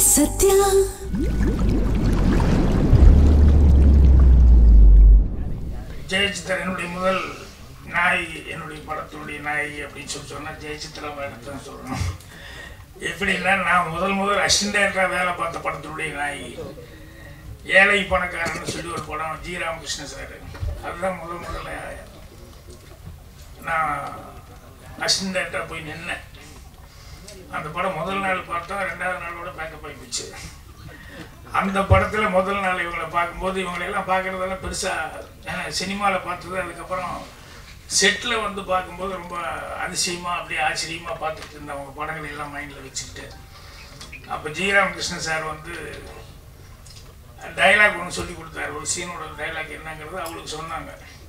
சத்யா ஜெயசித்ரா என்னுடைய முதல் நாய் என்னுடைய படத்தினுடைய நாய் அப்படின்னு சொல்லி சொன்னால் ஜெயசித்ரா மேடம் தான் சொல்லணும் எப்படின்னா நான் முதல் முதல் அசிஸ்டண்ட்டாக வேலை பார்த்த படத்தினுடைய நாய் ஏழை பணக்காரன்னு சொல்லி ஒரு படம் ஜி ராமகிருஷ்ணன் சார் அதுதான் முதல் முதல்ல நான் அசிஸ்டண்ட்டாக போய் நின்னேன் அந்த படம் முதல் நாள் பார்த்தா ரெண்டாவது நாளோட பேக்கப் ஆகி போச்சு அந்த படத்தில் முதல் நாள் இவங்களை பார்க்கும்போது இவங்களெல்லாம் பார்க்குறதெல்லாம் பெருசாக ஏன்னா சினிமாவில் பார்த்தது அதுக்கப்புறம் செட்டில் வந்து பார்க்கும்போது ரொம்ப அதிசயமாக அப்படியே ஆச்சரியமாக பார்த்துட்டு இருந்தேன் அவங்க படங்களை எல்லாம் மைண்டில் வச்சுக்கிட்டு அப்போ ஜி ராமகிருஷ்ணன் சார் வந்து டைலாக் ஒன்று சொல்லி கொடுத்தாரு ஒரு சீனோட டைலாக் என்னங்கிறது அவங்களுக்கு சொன்னாங்க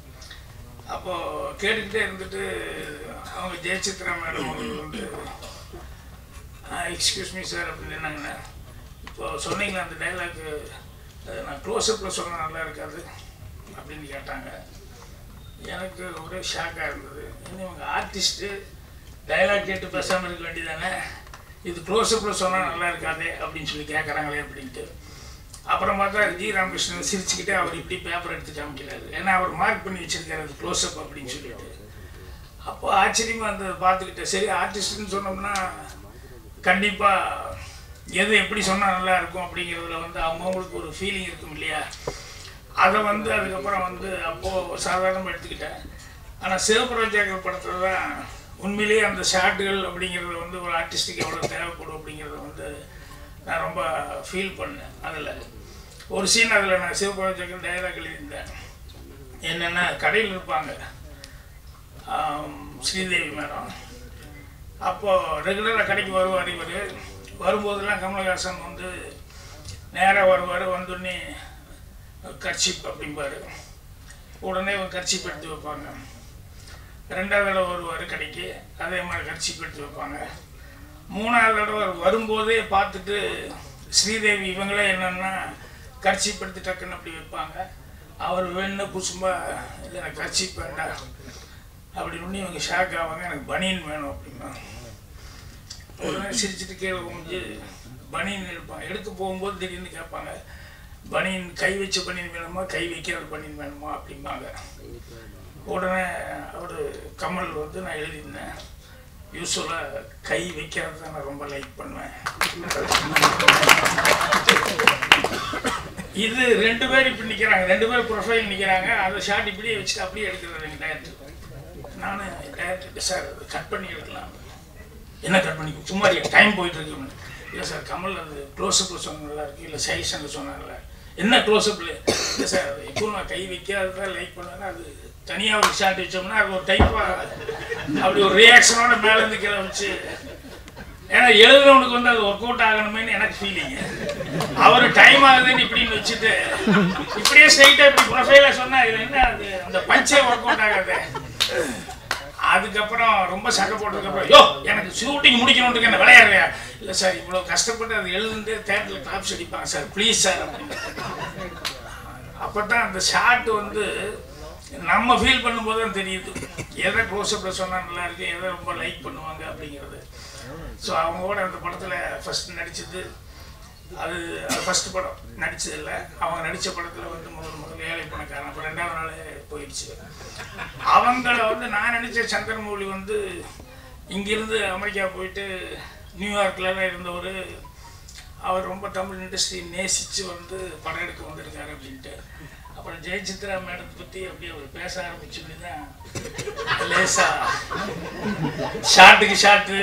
அப்போது கேட்டுக்கிட்டே இருந்துட்டு அவங்க ஜெயசித்ரா மேடம் அவங்களுக்கு வந்து எக்ஸ்கியூஸ் மீ சார் அப்படின்னு என்னங்கண்ணா இப்போ சொன்னீங்களா அந்த டைலாக்கு நான் க்ளோஸ்அப்பில் சொன்னால் நல்லா இருக்காது அப்படின்னு கேட்டாங்க எனக்கு ஒரே ஷாக்காக இருந்தது இன்னும் இவங்க ஆர்டிஸ்ட்டு டைலாக் கேட்டு பேசாமல் இருக்க வேண்டியதானே இது க்ளோஸ்அப்பில் சொன்னால் நல்லா இருக்காதே அப்படின்னு சொல்லி கேட்குறாங்களே அப்படின்ட்டு அப்புறம் பார்த்தா ஜி ராமகிருஷ்ணன் சிரிச்சுக்கிட்டே அவர் இப்படி பேப்பர் எடுத்து காமிக்கிறாரு ஏன்னா அவர் மார்க் பண்ணி வச்சிருக்காரு அது க்ளோஸ்அப் அப்படின்னு சொல்லிட்டு அப்போ ஆச்சரியமாக அந்த பார்த்துக்கிட்டேன் சரி ஆர்டிஸ்ட்னு சொன்னோம்னா கண்டிப்பாக எது எப்படி சொன்னால் நல்லா இருக்கும் அப்படிங்கிறதுல வந்து அவங்கவுங்களுக்கு ஒரு ஃபீலிங் இருக்கும் இல்லையா அதை வந்து அதுக்கப்புறம் வந்து அப்போது சாதாரணமாக எடுத்துக்கிட்டேன் ஆனால் சிவபுரஜாக்கர் படத்தில் தான் உண்மையிலேயே அந்த ஷாட்டுகள் அப்படிங்கிறது வந்து ஒரு ஆர்டிஸ்ட்டுக்கு எவ்வளோ தேவைப்படும் அப்படிங்கிறத வந்து நான் ரொம்ப ஃபீல் பண்ணேன் அதில் ஒரு சீன் அதில் நான் சிவபுரஜாக்கர் டைலாக் எழுதியிருந்தேன் என்னென்னா கடையில் இருப்பாங்க ஆம், ஸ்ரீதேவி மேடம் அப்போது ரெகுலராக கடைக்கு வருவார் இவர் வரும்போதெல்லாம் கமலஹாசன் வந்து நேராக வருவார் வந்தோடனே கர்ச்சிப் அப்படிம்பாரு உடனே ஒரு கர்ச்சிப் எடுத்து வைப்பாங்க ரெண்டாவது தடவை வருவார் கடைக்கு அதே மாதிரி கர்ச்சிப் எடுத்து வைப்பாங்க மூணாவது தடவை வரும்போதே பார்த்துட்டு ஸ்ரீதேவி இவங்களே என்னென்னா கர்ச்சிப் எடுத்து டக்குன்னு அப்படி வைப்பாங்க அவர் வேணும்னா குசும்பா இல்லை எனக்கு கர்ச்சிப் வேண்டாம் அப்படின்னு இவங்க ஷாக் ஆவாங்க எனக்கு பனியன் வேணும் அப்படிம்பாங்க உடனே சிரிச்சுட்டு கீழே குமிஞ்சு பனியன் எடுப்பாங்க எடுக்க போகும்போது திடீர்னு கேட்பாங்க பனியன் கை வச்ச பனியன் வேணுமா கை வைக்காத பனியன் வேணுமா அப்படிம்பாங்க உடனே அவர் கமல் வந்து நான் எழுதியிருந்தேன் யூஸ்வலாக கை வைக்காத தான் நான் ரொம்ப லைக் பண்ணுவேன் இது ரெண்டு பேர் இப்படி நிற்கிறாங்க ரெண்டு பேர் ப்ரொஃபைல் நிற்கிறாங்க அதை ஷார்ட் இப்படியே வச்சுட்டு அப்படியே எடுக்கிறாரு எங்கள் டேரக்டர் நான் டேரக்டர் சார் கட் பண்ணி எடுக்கலாம் என்ன கட் பண்ணி சும்மா டைம் போயிட்டு இருக்கு இல்லை சார் கமல் அது க்ளோஸ்அப்பில் சொன்ன நல்லா இருக்கு இல்லை சைஷனில் சொன்னாங்கல்ல என்ன க்ளோஸ்அப்பில் இல்லை சார் இப்போ நான் கை வைக்காததான் லைக் பண்ணுவேன்னா அது தனியாக ஒரு ஷாட் வச்சோம்னா அது ஒரு டைப்பாக அப்படி ஒரு ரியாக்ஷனோட மேலேருந்து கீழே வச்சு ஏன்னா எழுதுனவனுக்கு வந்து அது ஒர்க் அவுட் ஆகணுமேனு எனக்கு ஃபீலிங் அவர் டைம் ஆகுதுன்னு இப்படின்னு வச்சுட்டு இப்படியே ஸ்ட்ரைட்டாக இப்படி ப்ரொஃபைலாக சொன்னால் இது என்ன அது அந்த பஞ்சே ஒர்க் அவுட் ஆகாது அதுக்கப்புறம் ரொம்ப சண்டை போட்டதுக்கப்புறம் யோ எனக்கு ஷூட்டிங் முடிக்கணுன்ட்டு என்ன விளையாடுறியா இல்லை சார் இவ்வளோ கஷ்டப்பட்டு அது எழுதுந்து தேட்டரில் கிளாப்ஸ் அடிப்பாங்க சார் ப்ளீஸ் சார் அப்படின்னு அப்போ தான் அந்த ஷாட் வந்து நம்ம ஃபீல் பண்ணும்போது தான் தெரியுது எதை க்ளோஸ்அப்பில் சொன்னால் நல்லா இருக்கு எதை ரொம்ப லைக் பண்ணுவாங்க அப்படிங்கிறது ஸோ அவங்களோட அந்த படத்தில் ஃபஸ்ட் நடித்தது அது ஃபஸ்ட் படம் நடிச்சது இல்லை அவங்க நடித்த படத்தில் வந்து முதல் முதல் ஏழை பணக்காரன் அப்போ ரெண்டாவது நாள் போயிடுச்சு அவங்கள வந்து நான் நினச்ச சந்திரமௌலி வந்து இங்கிருந்து அமெரிக்கா போயிட்டு நியூயார்க்லலாம் இருந்தவர் அவர் ரொம்ப தமிழ் இண்டஸ்ட்ரி நேசித்து வந்து படம் எடுக்க வந்திருக்காரு அப்படின்ட்டு அப்புறம் ஜெயசித்ரா மேடத்தை பற்றி அப்படியே அவர் பேச ஆரம்பிச்சுன்னு தான் லேசா ஷாட்டுக்கு ஷாட்டு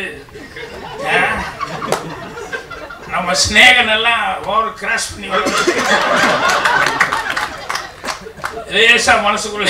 நம்ம ஸ்னேகன் எல்லாம் ஓவர் கிராஸ் பண்ணி வர லேசா மனசுக்குள்ள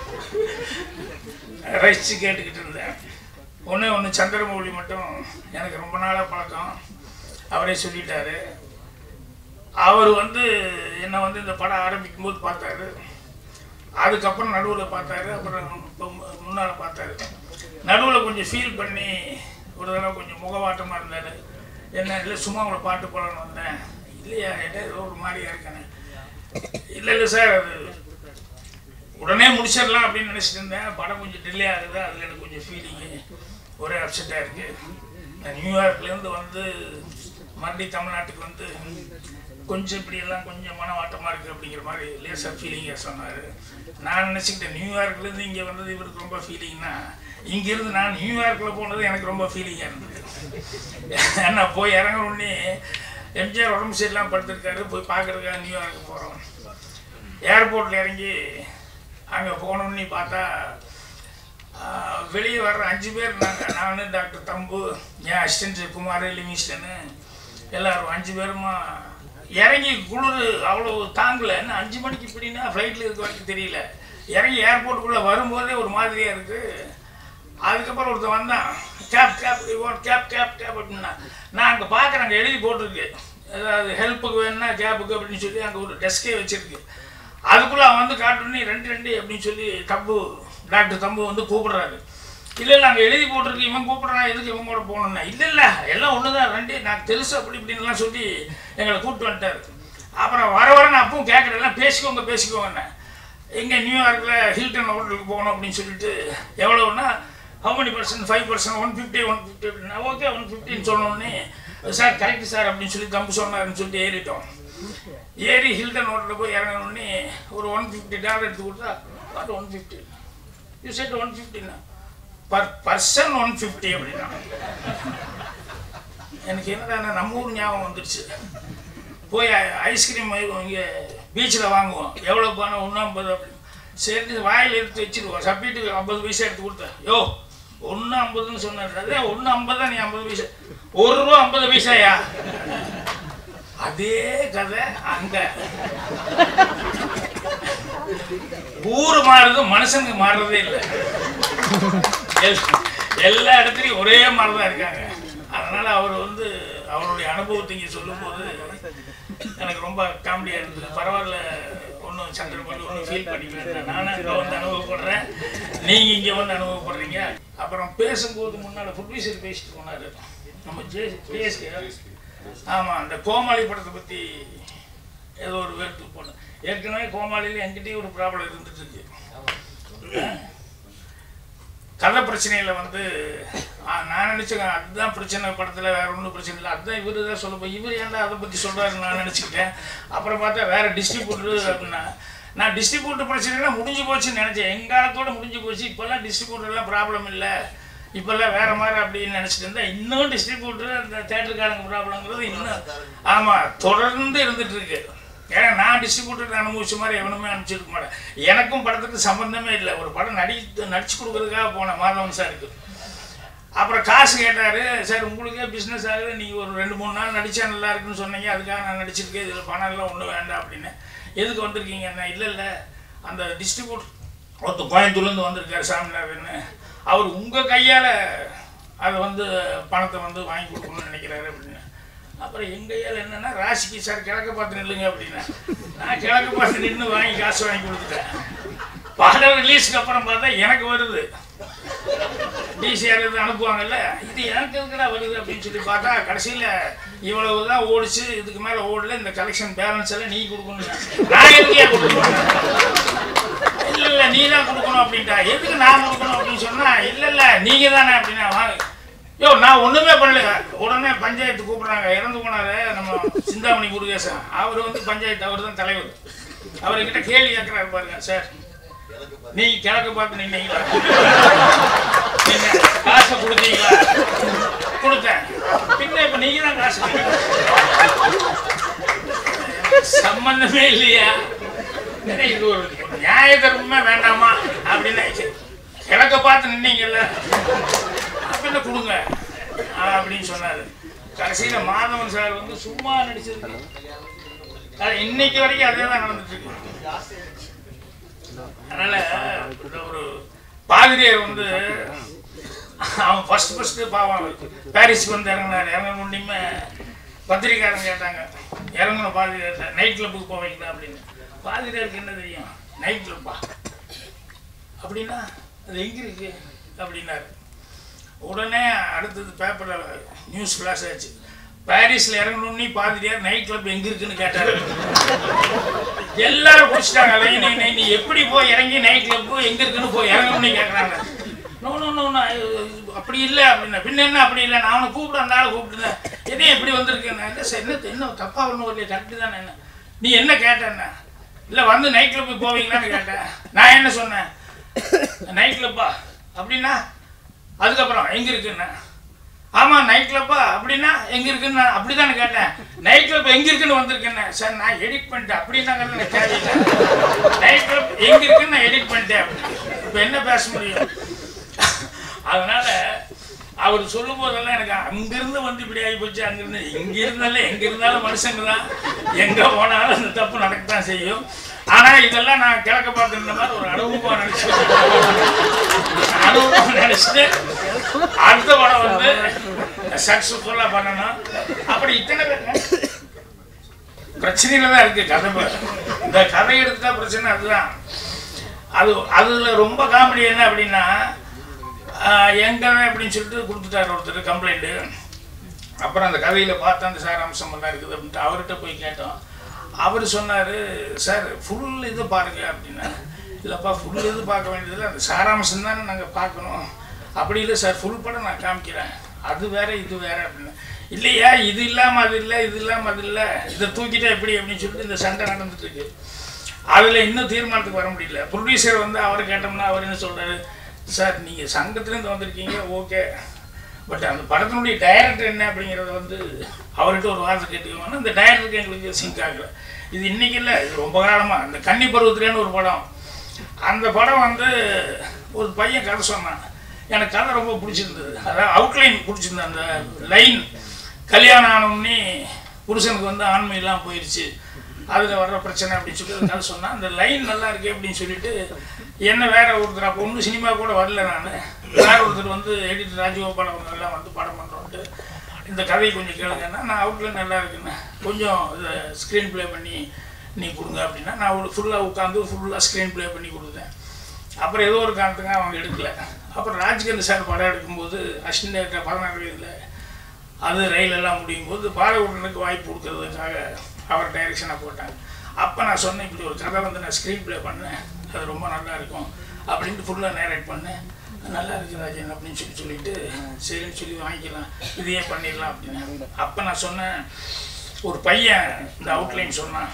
ரசித்து கேட்டுக்கிட்டு இருந்தேன் ஒன்று ஒன்று சந்திரமௌலி மட்டும் எனக்கு ரொம்ப நாளாக பழக்கம் அவரே சொல்லிட்டாரு அவர் வந்து என்னை வந்து இந்த படம் ஆரம்பிக்கும் போது பார்த்தாரு அதுக்கப்புறம் நடுவில் பார்த்தாரு அப்புறம் இப்போ முன்னால் பார்த்தாரு நடுவில் கொஞ்சம் ஃபீல் பண்ணி ஒரு தடவை கொஞ்சம் முகவாட்டமாக இருந்தார் என்ன இல்லை சும்மா உங்களை பாட்டு போடணும்னு வந்தேன் இல்லையா என்கிட்ட ஏதோ ஒரு மாதிரியா இருக்கேன்னு இல்லை இல்லை சார் அது உடனே முடிச்சிடலாம் அப்படின்னு நினச்சிட்டு இருந்தேன் படம் கொஞ்சம் டிலே ஆகுது அதில் எனக்கு கொஞ்சம் ஃபீலிங்கு ஒரே அப்செட்டாக இருக்குது நான் நியூயார்க்லேருந்து வந்து மறுபடியும் தமிழ்நாட்டுக்கு வந்து கொஞ்சம் இப்படியெல்லாம் கொஞ்சம் மனவாட்டமாக இருக்குது அப்படிங்கிற மாதிரி லேசாக ஃபீலிங்காக சொன்னார் நான் நினச்சிக்கிட்டேன் நியூயார்க்லேருந்து இங்கே வந்தது இவருக்கு ரொம்ப ஃபீலிங்னா இங்கேருந்து நான் நியூயார்க்கில் போனது எனக்கு ரொம்ப ஃபீலிங்காக இருந்தது ஏன்னா போய் இறங்குன உடனே எம்ஜிஆர் உடம்பு சரியில்லாம படுத்திருக்காரு போய் பார்க்கறதுக்காக நியூயார்க்கு போகிறோம் ஏர்போர்ட்டில் இறங்கி அங்கே போனோன்னு பார்த்தா ஆஹ், வெளியே வர்ற அஞ்சு பேர் நாங்கள் நான் டாக்டர் தம்பு என் அசிஸ்டன்ட் குமார் லிவிங்ஸ்டனு எல்லாரும் அஞ்சு பேருமா இறங்கி குளிர் அவ்வளோ தாங்கல என்ன அஞ்சு மணிக்கு இப்படின்னா ஃப்ளைட்டில் இருக்க வரைக்கும் தெரியல இறங்கி ஏர்போர்ட்டுக்குள்ளே வரும்போதே ஒரு மாதிரியாக இருக்குது அதுக்கப்புறம் ஒருத்தன் வந்தான் cab cab cab cab cab அப்படின்னா நான் அங்கே பார்க்குறேன் அங்கே எழுதி போட்டிருக்கு அதாவது ஹெல்ப்புக்கு வேணும்னா கேப்புக்கு அப்படின்னு சொல்லி அங்கே ஒரு டெஸ்கே வச்சிருக்கு அதுக்குள்ளே அவன் வந்து காட்டுனே ரெண்டு ரெண்டு அப்படின்னு சொல்லி தம்பு டாக்டர் தம்பு வந்து கூப்பிடுறாரு இல்லை இல்லை அங்கே எழுதி போட்டிருக்கு இவன் கூப்பிடுறான் எதுக்கு இவன் கூட போகணுன்னா இல்லை இல்லை எல்லாம் ஒன்று தான் ரெண்டு நான் தெரிசு அப்படி இப்படின்லாம் சொல்லி எங்களை கூப்பிட்டு வந்துட்டாரு அப்புறம் வர வர நான் அப்பவும் கேட்குறேன் எல்லாம் பேசிக்கோங்க பேசிக்கோங்கண்ணே எங்கே நியூயார்க்கில் ஹில்டன் ஹோட்டலுக்கு போகணும் அப்படின்னு சொல்லிட்டு எவ்வளோன்னா how many percent five percent one fifty one fifty அப்படின்னா ஓகே ஒன் ஃபிஃப்டின்னு சொன்னோடனே சார் கரெக்ட் சார் அப்படின்னு சொல்லி தம்பு சொன்னாருன்னு சொல்லிட்டு ஏறிட்டோம் ஏறி ஹில்டன் ஹோட்டலில் போய் இறங்கினோடனே ஒரு ஒன் ஃபிஃப்டி டாலர் எடுத்து கொடுத்தா what one fifty you said one ஃபிஃப்டின்னா பர் பர்சன் ஒன் ஃபிஃப்டி அப்படின்னா எனக்கு என்னடா நம்ம ஊர் ஞாபகம் வந்துடுச்சு போய் ஐஸ்கிரீம் இங்கே பீச்சில் வாங்குவோம் எவ்வளோ பணம் ஒன்று ஐம்பது அப்படின்னு சரி வாயில் எடுத்து வச்சிருவோம் சப்பிட்டு ஐம்பது பைசா எடுத்து கொடுத்தேன் யோ ஒன்று ஐம்பதுன்னு சொன்னார் அதே ஒன்று ஐம்பது தான் நீ ஐம்பது பைசா ஒரு ரூபா ஐம்பது பைசாயா அதே கதை அங்க ஊர் மாறுது மனுஷனுக்கு மாறுறதே இல்லை எல்- எல்லா இடத்துலையும் ஒரே மாதிரி தான் இருக்காங்க அதனால அவர் வந்து அவருடைய அனுபவத்தை இங்கே சொல்லும்போது எனக்கு ரொம்ப காமெடியாக இருந்தது பரவாயில்ல ஒன்றும் சங்கடம் பண்ணி ஒன்றும் ஃபீல் பண்ணிக்கிறேன் நானும் அங்கே வந்து அனுபவப்படுறேன் நீங்கள் இங்கே வந்து அனுபவப்படுறீங்க அப்புறம் பேசும்போது முன்னால் ஃபுட்வீசர் பேசிட்டு போனார் நம்ம ஜே ஜேஎஸ்கே ஆமாம் அந்த கோமாளி படத்தை பற்றி ஏதோ ஒரு வேட்டு போனேன் ஏற்கனவே கோமாளியில் என்கிட்டயும் ஒரு ப்ராப்ளம் இருந்துட்டு இருக்கு கதை பிரச்சனையில் வந்து ஆ, நான் நினச்சேன் அதுதான் பிரச்சனை படத்தில் வேற ஒன்றும் பிரச்சனை இல்லை அதுதான் இவர் தான் சொல்ல போய் இவர் ஏன்டா அதை பற்றி சொல்கிறாருன்னு நான் நினச்சிக்கிட்டேன் அப்புறம் பார்த்தா வேற டிஸ்ட்ரிபியூட்டர் அப்படின்னா நான் டிஸ்ட்ரிபியூட்டர் பிரச்சனைலாம் முடிஞ்சு போச்சுன்னு நினச்சேன் எங்காலத்தோட முடிஞ்சு போச்சு இப்போல்லாம் டிஸ்ட்ரிபியூட்டர்லாம் ப்ராப்ளம் இல்லை இப்போல்லாம் வேற மாதிரி அப்படின்னு நினச்சிட்டு இருந்தா இன்னும் டிஸ்ட்ரிபியூட்டர் அந்த தேட்டருக்காரங்க ப்ராப்ளங்கிறது இன்னும் ஆமாம் தொடர்ந்து இருந்துட்டு இருக்கு ஏன்னா நான் டிஸ்ட்ரிபியூட்டர் அனுபவிச்ச மாதிரி எவனுமே அனுப்பிச்சிருக்க மாட்டேன் எனக்கும் படத்துக்கு சம்மந்தமே இல்லை ஒரு படம் நடி நடிச்சு கொடுக்கறதுக்காக போனேன் மாதவன் சாருக்கு அப்புறம் காசு கேட்டார் சார் உங்களுக்கே பிஸ்னஸ் ஆகுது நீங்கள் ஒரு ரெண்டு மூணு நாள் நடித்தா நல்லா இருக்குன்னு சொன்னீங்க அதுக்காக நான் நடிச்சிருக்கேன் இதில் பணம் எல்லாம் ஒன்றும் வேண்டாம் அப்படின்னு எதுக்கு வந்திருக்கீங்க என்ன இல்லை இல்லை அந்த டிஸ்ட்ரிபியூட் ஒருத்தர் கோயம்புத்தூர்லேருந்து வந்திருக்காரு சாமிநாதன் அவர் உங்கள் கையால் அதை வந்து பணத்தை வந்து வாங்கி கொடுக்கணும்னு நினைக்கிறாரு அப்படின்னு அப்புறம் எங்கள் கையால் என்னென்னா ராசிக்கு சார் கிழக்க பார்த்து நில்லுங்க அப்படின்னா நான் கிழக்க பார்த்து நின்று வாங்கி காசு வாங்கி கொடுத்துட்டேன் படம் ரிலீஸ்க்கு அப்புறம் பார்த்தா எனக்கு வருது டிசிஆர் இது அனுப்புவாங்கல்ல இது எனக்கு எதுக்குடா வருது அப்படின்னு சொல்லி பார்த்தா கடைசியில் இவ்வளவு தான் ஓடிச்சு இதுக்கு மேலே ஓடல இந்த கலெக்ஷன் பேலன்ஸ் எல்லாம் நீ கொடுக்கணும் நான் எதுக்கே கொடுக்கணும் இல்லை இல்லை நீ தான் கொடுக்கணும் அப்படின்ட்டா எதுக்கு நான் கொடுக்கணும் அப்படின்னு சொன்னா இல்லை இல்லை நீங்கள் தானே அப்படின்னா வாங்க யோ நான் ஒன்றுமே பண்ணல உடனே பஞ்சாயத்து கூப்பிட்றாங்க இறந்து போனாரு நம்ம சிந்தாமணி முருகேசன் அவர் வந்து பஞ்சாயத்து அவர் தான் தலைவர் அவர்கிட்ட கேள்வி கேட்குறாரு பாருங்க சார் நீங்க கிழக்கு பார்த்து நின்னீங்களா நீங்க காசை கொடுத்தீங்களா கொடுத்தேன் பின்ன இப்ப நீங்க தான் காசு கொடுத்தீங்க. சம்பந்தமே இல்லையா என்ன இது ஒரு நியாய தர்மமே வேண்டாமா அப்படின்னு கிழக்க பார்த்து நின்னீங்கல்ல அப்படின்னா கொடுங்க அப்படின்னு சொன்னாரு கடைசியில மாதவன் சார் வந்து சும்மா நடிச்சிருக்கு அது இன்னைக்கு வரைக்கும் அதே தான் நடந்துட்டு இருக்கு அதனால இந்த ஒரு பாதிரியார் வந்து அவன் ஃபர்ஸ்ட் ஃபர்ஸ்ட் பாவம் பாரிஸ்க்கு வந்து இறங்கினார் இறங்க முடியுமே பத்திரிக்காரங்க கேட்டாங்க இறங்கணும் பாதிரியார் நைட் கிளப்புக்கு போவீங்களா அப்படின்னு பாதிரியாருக்கு என்ன தெரியும் நைட் கிளப்பா அப்படின்னா அது எங்க இருக்கு அப்படின்னாரு உடனே அடுத்தது பேப்பரில் நியூஸ் ஃபிளாஷ் ஆச்சு பாரிஸ்ல இறங்கணும்னு பாதிரியார் நைட் கிளப் எங்க இருக்குன்னு கேட்டாரு எல்லாரும் பிடிச்சிட்டாங்க லைன் நீ நீ எப்படி போய் இறங்கி நைட் கிளப் எங்க இருக்குன்னு போய் இறங்கணும்னு கேட்குறாங்க நோ நோ நோ அப்படி இல்லை அப்படின்னா பின்ன என்ன அப்படி இல்லை நான் அவனை கூப்பிட அந்த ஆளை கூப்பிட்டுருந்தேன் என்ன எப்படி வந்திருக்கு நான் இல்லை சார் என்ன என்ன தப்பா ஒன்றும் வரலையே கரெக்டு தானே என்ன நீ என்ன கேட்டேன்னா இல்லை வந்து நைட் கிளப்புக்கு போவீங்களான்னு கேட்டேன் நான் என்ன சொன்னேன் நைட் கிளப்பா அப்படின்னா அதுக்கப்புறம் எங்கே இருக்குன்னு ஆமாம் நைட் கிளப்பா அப்படின்னா எங்கே இருக்குன்னு நான் அப்படி தானே கேட்டேன் நைட் கிளப் எங்கே இருக்குன்னு வந்திருக்கேன்னு சார் நான் எடிட் பண்ணிட்டேன் அப்படின்னாங்கிறது எனக்கு தேவையில்லை நைட் கிளப் எங்கே இருக்குன்னு நான் எடிட் பண்ணிட்டேன் இப்போ என்ன பேச முடியும் அதனால அவர் சொல்லும் போதெல்லாம் எனக்கு அங்கிருந்து வந்து இப்படி ஆகி போச்சு அங்கிருந்து இங்க இருந்தாலும் எங்க இருந்தாலும் மனுஷங்க தான் எங்க போனாலும் அந்த தப்பு நடக்கத்தான் செய்யும் ஆனா இதெல்லாம் நான் கிழக்க பார்த்துருந்த மாதிரி ஒரு அனுபவமா நினைச்சு அனுபவம் நினைச்சிட்டு அடுத்த படம் வந்து சக்சஸ்ஃபுல்லா பண்ணணும் அப்படி இத்தனை பேர் பிரச்சனையில தான் இருக்கு கதை இந்த கதை எடுத்தா பிரச்சனை அதுதான் அது அதுல ரொம்ப காமெடி என்ன அப்படின்னா ஆஹ் எங்க அப்படின்னு சொல்லிட்டு கொடுத்துட்டாரு ஒருத்தர் கம்ப்ளைண்ட்டு அப்புறம் அந்த கதையில் பார்த்து அந்த சாராம்சம் எல்லாம் இருக்குது அப்படின்ட்டு அவர்கிட்ட போய் கேட்டோம் அவர் சொன்னார் சார் ஃபுல் இது பாருங்க அப்படின்னா இல்லைப்பா ஃபுல் இது பார்க்க வேண்டியதில்லை அந்த சாராம்சம் தானே நாங்கள் பார்க்கணும் அப்படி இல்லை சார் ஃபுல் படம் நான் காமிக்கிறேன் அது வேற இது வேற அப்படின்னு இல்லையா இது இல்லாமல் அது இல்லை இது இல்லாமல் அது இல்லை இதை தூக்கிட்டா எப்படி அப்படின்னு சொல்லிட்டு இந்த சண்டை நடந்துட்டு இருக்கு அதில் இன்னும் தீர்மானத்துக்கு வர முடியல ப்ரொடியூசர் வந்து அவரை கேட்டோம்னா அவர் என்ன சொல்றாரு சார் நீங்கள் சங்கத்துலேருந்து வந்திருக்கீங்க ஓகே பட் அந்த படத்தினுடைய டைரக்டர் என்ன அப்படிங்கிறத வந்து அவர்கிட்ட ஒரு வார்த்தை கேட்டுக்கோங்கன்னா இந்த டைரக்டருக்கு எங்களுக்கு சிங்க் ஆகல இது இன்னைக்கு இல்லை இது ரொம்ப காலமாக இந்த கன்னி பருவத்திலேன்னு ஒரு படம் அந்த படம் வந்து ஒரு பையன் கதை சொன்னான் எனக்கு கதை ரொம்ப பிடிச்சிருந்தது அதாவது அவுட்லைன் பிடிச்சிருந்தது அந்த லைன் கல்யாணம் ஆனோடனே புருஷனுக்கு வந்து ஆண்மை எல்லாம் போயிடுச்சு அதில் வர்ற பிரச்சனை அப்படின்னு சொல்லி ஒரு கதை சொன்னான் அந்த லைன் நல்லா இருக்கு அப்படின்னு சொல்லிட்டு என்ன வேற ஒருத்தர் அப்போ ஒன்றும் சினிமா கூட வரல நான் வேற ஒருத்தர் வந்து எடிட்டர் ராஜகோபால் அவங்க எல்லாம் வந்து படம் பண்ணுறோன்ட்டு இந்த கதையை கொஞ்சம் கேளுங்கன்னா நான் அவுட்லைன் நல்லா இருக்குன்னு கொஞ்சம் இதை ஸ்க்ரீன் ப்ளே பண்ணி நீ கொடுங்க அப்படின்னா நான் ஒரு ஃபுல்லாக உட்காந்து ஃபுல்லாக ஸ்க்ரீன் ப்ளே பண்ணி கொடுத்தேன் அப்புறம் ஏதோ ஒரு காரணத்துக்கு அவங்க எடுக்கல அப்புறம் ராஜ்கந்த் சார் படம் எடுக்கும்போது அசிஸ்டன்ட் டேரக்டர் பதினாறு வயதில் அது ரயில் எல்லாம் முடியும் போது பாலகுடனுக்கு வாய்ப்பு கொடுக்கறதுக்காக அவர் டைரக்ஷனாக போட்டாங்க அப்போ நான் சொன்னேன் இப்படி ஒரு கதை வந்து நான் ஸ்க்ரீன் ப்ளே பண்ணேன் அது ரொம்ப நல்லா இருக்கும் அப்படின்ட்டு ஃபுல்லாக நேரேட் பண்ணேன் நல்லா இருக்கு ராஜன் அப்படின்னு சொல்லி சொல்லிட்டு சரின்னு சொல்லி வாங்கிக்கலாம் இதையே பண்ணிடலாம் அப்படின்னு அப்போ நான் சொன்னேன் ஒரு பையன் இந்த அவுட்லைன் சொன்னான்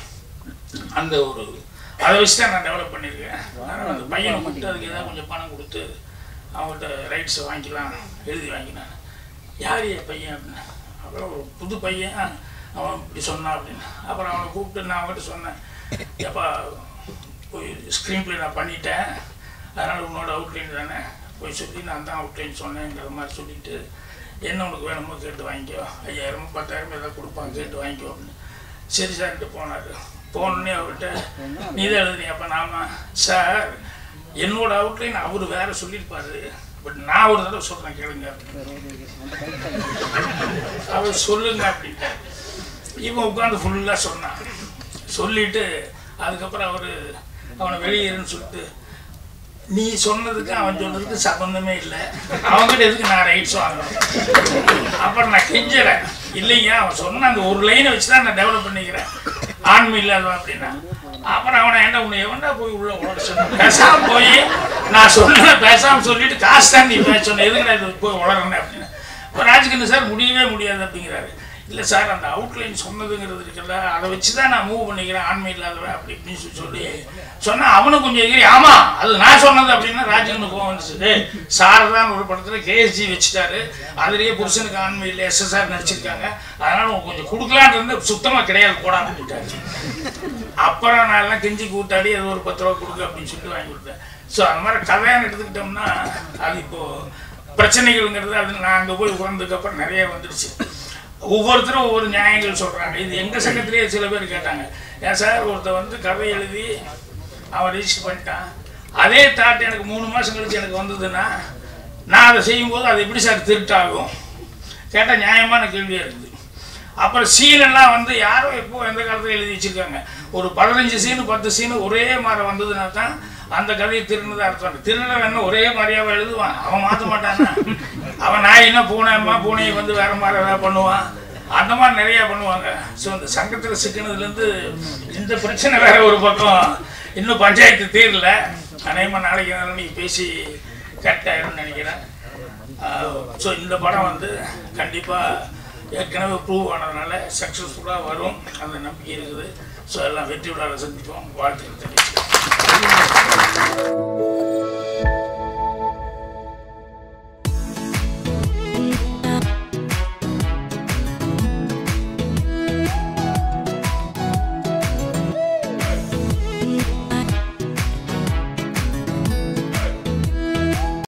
அந்த ஒரு அதை வச்சு தான் நான் டெவலப் பண்ணியிருக்கேன் அதனால் அந்த பையனை கூப்பிட்டு அதுக்கு ஏதாவது கொஞ்சம் பணம் கொடுத்து அவங்கள்ட்ட ரைட்ஸை வாங்கிக்கலாம் எழுதி வாங்கினான் யார் என் பையன் அப்படின்னு அப்புறம் ஒரு புது பையன் அவன் இப்படி சொன்னான் அப்படின்னு அப்புறம் அவனை கூப்பிட்டு நான் அவன்கிட்ட சொன்னேன் எப்பா போய் ஸ்க்ரீன் ப்ளே நான் பண்ணிட்டேன் அதனால் உன்னோட அவுட்லைன் தானே போய் சொல்லி நான் தான் அவுட்லைன் சொன்னேங்கிற மாதிரி சொல்லிட்டு என்ன உனக்கு வேணுமோ கேட்டு வாங்கிக்கோ ஐயாயிரமோ பத்தாயிரமோ ஏதாவது கொடுப்பாங்க கேட்டு வாங்கிக்கோ அப்படின்னு சரி சார்ன்ட்டு போனார் போனோடனே அவர்கிட்ட நீ தான் எழுதுனியாப்பா நாம சார் என்னோட அவுட்லைன் அவர் வேற சொல்லியிருப்பாரு பட் நான் ஒரு தடவை சொல்கிறேன் கேளுங்க அவர் சொல்லுங்க அப்படின்னு இவன் உட்காந்து ஃபுல்லாக சொன்னான் சொல்லிட்டு அதுக்கப்புறம் அவர் அவனை வெளியேறுன்னு சொல்லிட்டு நீ சொன்னதுக்கு அவன் சொன்னதுக்கு சம்பந்தமே இல்லை அவங்ககிட்ட எதுக்கு நான் ரைட்ஸ் வாங்கணும் அப்புறம் நான் கெஞ்சறேன் இல்லைங்க அவன் சொன்ன அந்த ஒரு லைனை வச்சு தான் நான் டெவலப் பண்ணிக்கிறேன் ஆண்மை இல்லாதவன் அப்படின்னா அப்புறம் அவனை ஏன்டா உன்னை எவன்டா போய் உள்ள உள்ள சொன்ன பேசாம போய் நான் சொன்ன பேசாம சொல்லிட்டு காசு தான் நீ பேச சொன்ன எதுக்கு நான் இது போய் வளரணும் அப்படின்னு இப்போ ராஜ்கண்ணு சார் முடியவே முடியாது அப்படிங்கிறாரு இல்லை சார் அந்த அவுட்லைன் சொன்னதுங்கிறது இருக்குல்ல அதை வச்சு தான் நான் மூவ் பண்ணிக்கிறேன் ஆண்மை இல்லாதவன் அப்படி இப்படின்னு சொல்லி சொல்லி சொன்னால் அவனும் கொஞ்சம் எகிரி ஆமாம் அது நான் சொன்னது அப்படின்னா ராஜகண்ணு கோவம் வந்துச்சு சாரதான் ஒரு படத்தில் கேஎஸ்ஜி வச்சுட்டாரு அதுலேயே புருஷனுக்கு ஆண்மை இல்லை எஸ்எஸ்ஆர் நடிச்சிருக்காங்க அதனால் உனக்கு கொஞ்சம் கொடுக்கலான்னு இருந்து சுத்தமாக கிடையாது போடான்னு சொல்லிட்டாரு அப்புறம் நான் எல்லாம் கெஞ்சி கூட்டாடி அது ஒரு பத்து ரூபா கொடுங்க அப்படின்னு சொல்லிட்டு வாங்கி கொடுத்தேன் ஸோ அந்த மாதிரி கதையான எடுத்துக்கிட்டோம்னா அது இப்போ பிரச்சனைகள்ங்கிறது அது நான் அங்கே போய் உட்கார்ந்ததுக்கப்புறம் நிறைய வந்துடுச்சு ஒவ்வொருத்தரும் ஒவ்வொரு நியாயங்கள் சொல்கிறாங்க இது எங்கள் சங்கத்திலேயே சில பேர் கேட்டாங்க ஏன் சார் ஒருத்தர் வந்து கதை எழுதி அவன் ரிஜிஸ்டர் பண்ணிட்டான் அதே தாட் எனக்கு மூணு மாதம் கழிச்சு எனக்கு வந்ததுன்னா நான் அதை செய்யும்போது அது எப்படி சார் திருட்டாகும் கேட்டால் நியாயமான கேள்வியாக இருக்குது அப்புறம் சீனெல்லாம் வந்து யாரோ எப்போ எந்த காலத்தில் எழுதி வச்சிருக்காங்க ஒரு பதினஞ்சு சீனு பத்து சீனு ஒரே மாதிரி வந்ததுன்னா தான் அந்த கதையை திருநதா அர்த்தம் திருநதை வேணும் ஒரே மாதிரியாவே எழுதுவான் அவன் மாற்ற மாட்டானா அவன் நாயினா பூனையம்மா பூனையை வந்து வேற மாதிரி ஏதாவது பண்ணுவான் அந்த மாதிரி நிறைய பண்ணுவாங்க ஸோ இந்த சங்கத்தில் சிக்கினதுலேருந்து இந்த பிரச்சனை வேற ஒரு பக்கம் இன்னும் பஞ்சாயத்து தீரல அநேகமாக நாளைக்கு நாளைக்கு பேசி கரெக்டாயிரும்னு நினைக்கிறேன் ஸோ இந்த படம் வந்து கண்டிப்பாக ஏற்கனவே ப்ரூவ் ஆனதுனால சக்ஸஸ்ஃபுல்லாக வரும் அந்த நம்பிக்கை இருக்குது ஸோ எல்லாம் வெற்றி விழாவில் சந்திப்போம் வாழ்த்துக்கள் தெரிவிச்சுக்கிறேன்